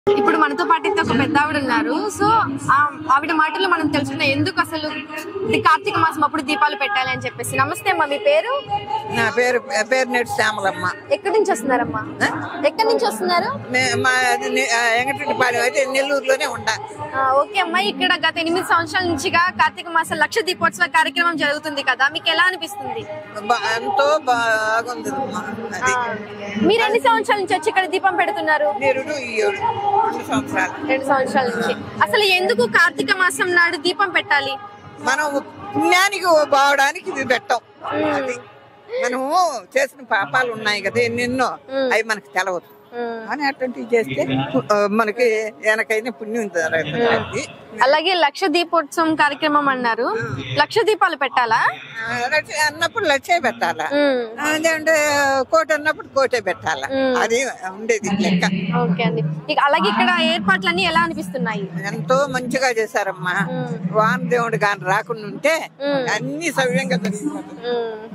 ఇప్పుడు మనతో పాటు అయితే ఒక పెద్ద ఆవిడ ఉన్నారు సో ఆ ఆవిడ మాటల్లో మనం తెలుసుకున్న ఎందుకు అసలు ఇది కార్తీక మాసం అప్పుడు దీపాలు పెట్టాలి అని చెప్పేసి నమస్తే అమ్మా మీ పేరు నా పేరు పేరు నేటి శ్యామలమ్మ ఎక్కడి నుంచి వస్తున్నారమ్మా ఎక్కడి నుంచి వస్తున్నారు మే- మా వెంకటరెడ్డిపాలెం అయితే నెల్లూరులోనే ఉండా ఆ, ఓకే అమ్మా ఇక్కడ గత ఎనిమిది సంవత్సరాల నుంచిగా కార్తీక మాసం లక్ష దీపోత్సవ కార్యక్రమం జరుగుతుంది కదా మీకు ఎలా అనిపిస్తుంది బా- ఎంతో బాగుంది అమ్మా అది ఆ, మీరు ఎన్ని సంవత్సరాల నుంచి వచ్చి ఇక్కడ దీపం పెడుతున్నారు నిరుడు ఈయుడు రెండు సంవత్సరాలు రెండు సంవత్సరాల నుంచి అసలు ఎందుకు కార్తీక మాసం నాడు దీపం పెట్టాలి మనం పుణ్యానికి పోవడానికి ఇది పెట్టాం అది మనము చేసిన పాపాలు ఉన్నాయి కదా ఎన్నెన్నో అవి మనకు తెలవదు ఉమ్. అని అటువంటివి చేస్తే ఆ, మనకి వెనకైనా పుణ్యం జరుగుతుంది అలాగే లక్ష దీపోత్సవం కార్యక్రమం అన్నారు లక్ష దీపాలు పెట్టాలా ఆ, లక్ష అన్నప్పుడు లక్షే పెట్టాలా ఉమ్. అదంటే కోటి అన్నప్పుడు కోటే పెట్టాలా అది ఉండేది లెక్క ఓకే అండి ఇక అలాగే ఇక్కడ ఏర్పాట్లన్నీ ఎలా అనిపిస్తున్నాయి ఎంతో మంచిగా చేశారమ్మా వాన దేవుడు కానీ రాకుండా ఉంటే అన్ని సవ్యంగా జరిగిపోతుంది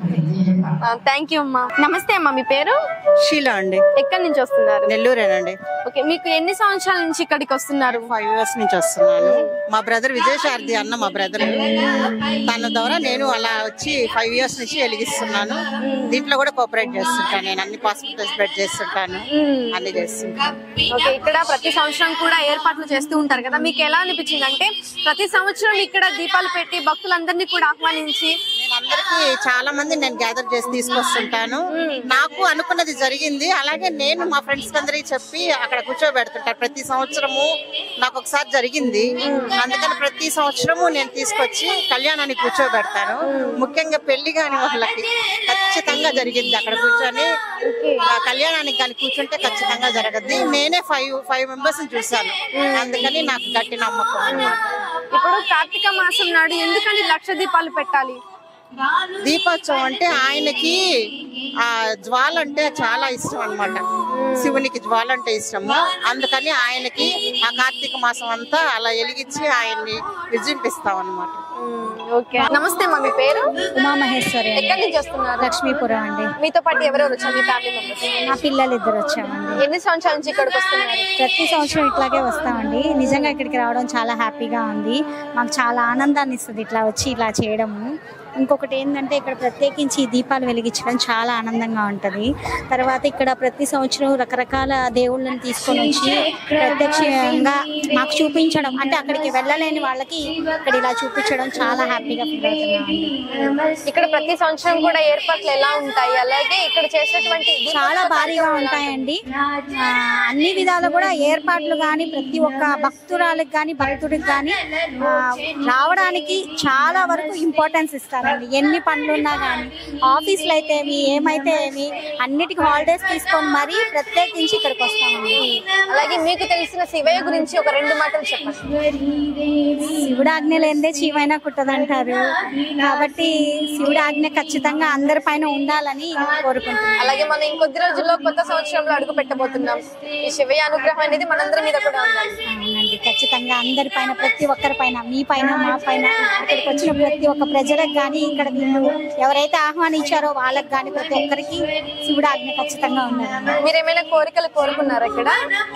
థ్యాంక్ యూ అమ్మా నమస్తే అమ్మా మీ పేరు షీలా అండి ఎక్కడి నుంచి వస్తున్నారు నెల్లూరేనండి ఓకే మీకు ఎన్ని సంవత్సరాల నుంచి ఇక్కడికి వస్తున్నారు ఫైవ్ ఇయర్స్ నుంచి వస్తున్నాను మా బ్రదర్ విజయశారది అన్న మా బ్రదర్ తన ద్వారా నేను అలా వచ్చి ఫైవ్ ఇయర్స్ నుంచి వెలిగిస్తున్నాను దీంట్లో కూడా కోఆపరేట్ చేస్తుంటాను నేను అన్ని పాసిబిలిటీస్ స్ప్రెడ్ చేస్తుంటాను అన్ని చేస్తుంటాను ఓకే ఇక్కడ ప్రతి సంవత్సరం కూడా ఏర్పాట్లు చేస్తూ ఉంటారు కదా మీకు ఎలా అనిపించింది అంటే ప్రతి సంవత్సరం ఇక్కడ దీపాలు పెట్టి భక్తులందరినీ కూడా ఆహ్వానించి నేను అందరికి చాలా మంది నేను గ్యాదర్ చేసి తీసుకొస్తుంటాను నాకు అనుకున్నది జరిగింది అలాగే నేను మా ఫ్రెండ్స్ అందరికి చెప్పి అక్కడ కూర్చోబెడుతుంటాను ప్రతి సంవత్సరము నాకు ఒకసారి జరిగింది అందుకని ప్రతి సంవత్సరము నేను తీసుకొచ్చి కళ్యాణానికి కూర్చోబెడతాను ముఖ్యంగా పెళ్లి కాని వాళ్ళకి ఖచ్చితంగా జరిగింది అక్కడ కూర్చొని ఆ కళ్యాణానికి కానీ కూర్చుంటే ఖచ్చితంగా జరగద్ది నేనే ఫైవ్ ఫైవ్ మెంబర్స్ చూశాను అందుకని నాకు గట్టి నమ్మకం అన్నమాట ఇప్పుడు కార్తీక మాసం నాడు ఎందుకని లక్ష దీపాలు పెట్టాలి దీపోత్సవం అంటే ఆయనకి ఆ జ్వాల అంటే చాలా ఇష్టం అన్నమాట శివునికి జ్వాల అంటే ఇష్టము అందుకని ఆయనకి ఆ కార్తీక మాసం అంతా అలా వెలిగించి ఆయన్ని విజృంభిస్తాం అన్నమాట ఓకే నమస్తే అమ్మా మీ పేరు ఉమామహేశ్వరి అండి ఎక్కడి నుంచి వస్తున్నారు లక్ష్మీపురం అండి మీతో పాటు ఎవరెవరు వచ్చారు మీ ఫ్యామిలీ మెంబర్స్ మా పిల్లలు ఇద్దరు వచ్చామండి ఎన్ని సంవత్సరాల నుంచి ఇక్కడికి వస్తున్నారు ప్రతి సంవత్సరం ఇట్లాగే వస్తామండి నిజంగా ఇక్కడికి రావడం చాలా హ్యాపీగా ఉంది మాకు చాలా ఆనందాన్ని ఇస్తుంది ఇట్లా వచ్చి ఇలా చేయడము ఇంకొకటి ఏంటంటే ఇక్కడ ప్రత్యేకించి ఈ దీపాలు వెలిగించడం చాలా ఆనందంగా ఉంటుంది తర్వాత ఇక్కడ ప్రతి సంవత్సరం రకరకాల దేవుళ్ళని తీసుకొని వచ్చి ప్రత్యక్షంగా మాకు చూపించడం అంటే అక్కడికి వెళ్ళలేని వాళ్ళకి ఇక్కడ ఇలా చూపించడం చాలా హ్యాపీగా ఫీల్ అవుతున్నామండి ఇక్కడ ప్రతి సంవత్సరం కూడా ఏర్పాట్లు ఎలా ఉంటాయి అలాగే ఇక్కడ చేసేటువంటి చాలా భారీగా ఉంటాయండి ఆ, అన్ని విధాలు కూడా ఏర్పాట్లు కానీ ప్రతి ఒక్క భక్తురాలకు కానీ భక్తుడికి కానీ ఆ, రావడానికి చాలా వరకు ఇంపార్టెన్స్ ఇస్తారండి ఎన్ని పనులు ఉన్నా కానీ ఆఫీసులు అయితే ఏమి ఏమైతే ఏమి అన్నిటికీ హాలిడేస్ తీసుకొని మరీ ప్రత్యేకించి ఇక్కడికి వస్తామండి అలాగే మీకు తెలిసిన శివయ్య గురించి ఒక రెండు మాటలు చెప్పండి శివుడు ఆజ్ఞ లేనిదే చీమైనా కుట్టదంటారు కాబట్టి శివుడి ఆజ్ఞ ఖచ్చితంగా అందరి పైన ఉండాలని కోరుకుంటున్నాను అలాగే మనం ఇంకొద్ది రోజుల్లో కొత్త సంవత్సరంలో అడుగు పెట్టబోతున్నాం ఈ శివయ్య అనుగ్రహం అనేది మనందరి మీద కూడా ఉండాలి అవునండి ఖచ్చితంగా అందరి పైన ప్రతి ఒక్కరి పైన మీ పైన మా పైన ఇక్కడికి వచ్చిన ప్రతి ఒక్క ప్రజలకు కానీ ఇక్కడ వీళ్ళు ఎవరైతే ఆహ్వానించారో వాళ్ళకి కానీ ప్రతి ఒక్కరికి శివుడు ఆజ్ఞ ఖచ్చితంగా ఉన్నదండి మీరు ఏమైనా కోరికలు కోరుకున్నారా ఇక్కడ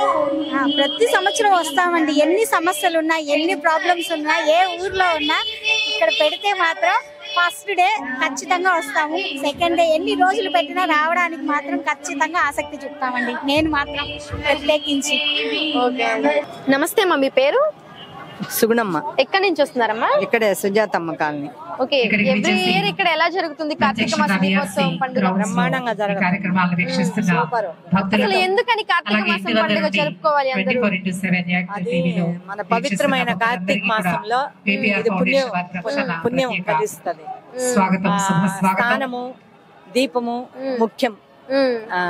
ఆ, ప్రతి సంవత్సరం వస్తామండి ఎన్ని సమస్యలు ఉన్నా ఎన్ని ప్రాబ్లమ్స్ ఉన్నా ఏ ఊర్లో ఉన్నా ఇక్కడ పెడితే మాత్రం ఫస్ట్ డే ఖచ్చితంగా వస్తాము సెకండ్ డే ఎన్ని రోజులు పెట్టినా రావడానికి మాత్రం ఖచ్చితంగా ఆసక్తి చూపుతామండి నేను మాత్రం ప్రత్యేకించి ఓకే నమస్తే అమ్మా మీ పేరు సుగుణమ్మ ఎక్కడి నుంచి వస్తున్నారమ్మా ఇక్కడే Sujathamma colony okay every year ఇక్కడ ఎలా జరుగుతుంది కార్తీక మాస దీపోత్సవం పండుగ బ్రహ్మాండంగా జరగదు కార్యక్రమాలను వీక్షిస్తున్న అసలు భక్తులతో ఎందుకని కార్తీక అలాగే మాసం ఇంటి పండుగ వద్ద జరుపుకోవాలి ట్వంటీ అందరూ ఫోర్ ఇంటూ సెవెన్ యాక్ట్ అది టీవీలో మన పవిత్రమైన కార్తీక మాసంలో ఇది పుణ్యం పుణ్యం ఫలిస్తుంది స్వాగతం ఆ, శుభ స్వాగతం స్నానము దీపము ముఖ్యం ఉమ్. ఆ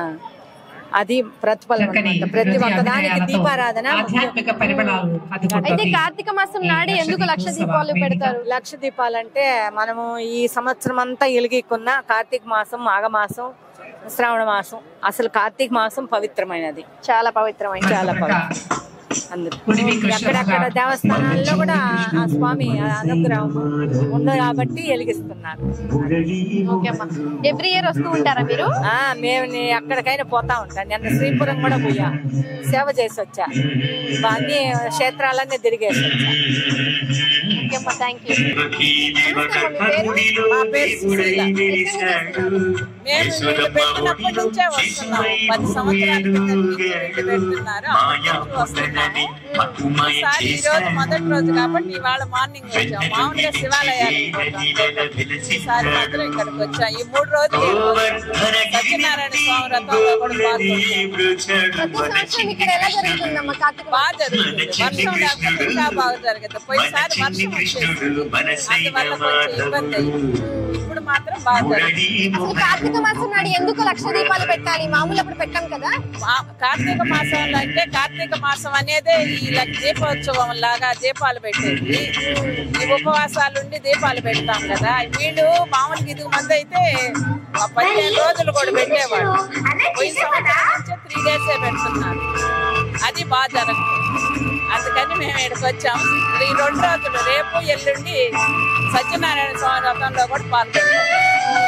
అది ప్రతిఫలం చక్కని అన్నమాట. ప్రతి హృదయ ఒక్క దానికి అభినయాలతో దీపారాధన ముఖ్యం. ఆధ్యాత్మిక పరిమళాలు అయితే అందుకుంటుంది కార్తీక మాసం నాడు ఈ ఎందుకు లక్ష లక్ష దీపాలు దీపోత్సవ పెడతారు లక్ష దీపాలంటే మనము ఈ సంవత్సరం అంతా ఎలిగికున్న కార్తీక మాసం మాఘమాసం శ్రావణ మాసం అసలు కార్తీక మాసం పవిత్రమైనది చాలా పవిత్రమైన చాలా పవిత్రం అందుకు కుడివి కృష్ణ ఎక్కడెక్కడ దేవస్థానాల్లో కూడా ఆ స్వామి అనుగ్రహం ఉంది కాబట్టి వెలిగిస్తున్నారు ఓకే అమ్మా ఎవ్రీ ఇయర్ వస్తూ ఉంటారా మీరు ఆ మేము నీ- ఎక్కడికైనా పోతా ఉంటాం నిన్న శ్రీపురం కూడా పోయా సేవ చేసి వచ్చా అన్ని క్షేత్రాలన్నీ తిరిగేసి వచ్చా ఓకే అమ్మా థ్యాంక్ యూ మా పేరు సుశీల మేము వీళ్ళు పెట్టినప్పటి నుంచే వస్తున్నాము పది సంవత్సరాల కింద వీళ్ళు పెడుతున్నారు అప్పటి నుంచి వస్తున్నాము ఈసారి ఈ రోజు మొదటి రోజు కాబట్టి ఇవాళ మార్నింగ్ వచ్చాం మామూలుగా శివాలయానికి పోతాం. ఈసారి మాత్రం ఇక్కడికి వచ్చాం ఈ మూడు రోజులు సత్యనారాయణ స్వామి వ్రతంలో కూడా పాల్గొంటాం ప్రతి సంవత్సరం ఇక్కడ ఎలా జరుగుతుందమ్మా కార్తీక బాగా జరుగుతుంది వర్షం లేకపోతే ఇంకా బాగా జరుగుతుంది పోయినసారి వర్షం వచ్చేసింది అందువల్ల కొంచెం ఇబ్బంది అయింది ఇప్పుడు మాత్రం బాగా జరుగుతుంది అసలు కార్తీక మాసం నాడు ఎందుకు లక్ష దీపాలు పెట్టాలి మామూలు అప్పుడు పెట్టాం కదా మా- కార్తీక మాసంలో అంటే కార్తీక మాసం అనేదే ఈ లక్ దీపోత్సవం లాగా దీపాలు పెట్టేది ఈ ఉపవాసాలు ఉండి దీపాలు పెడతాం కదా వీళ్ళు మామూలుగా ఇది మంది అయితే ఆ పదిహేను రోజులు కూడా పెట్టేవాడు పోయిన సంవత్సరం నుంచి త్రీ డేసే పెడుతున్నారు అది బాగా జరుగుతుంది అందుకని మేము ఇక్కడికి వచ్చాం ఈ రెండు రోజులు రేపు ఎల్లుండి సత్యనారాయణ స్వామి వ్రతంలో కూడా పాల్గొంటాం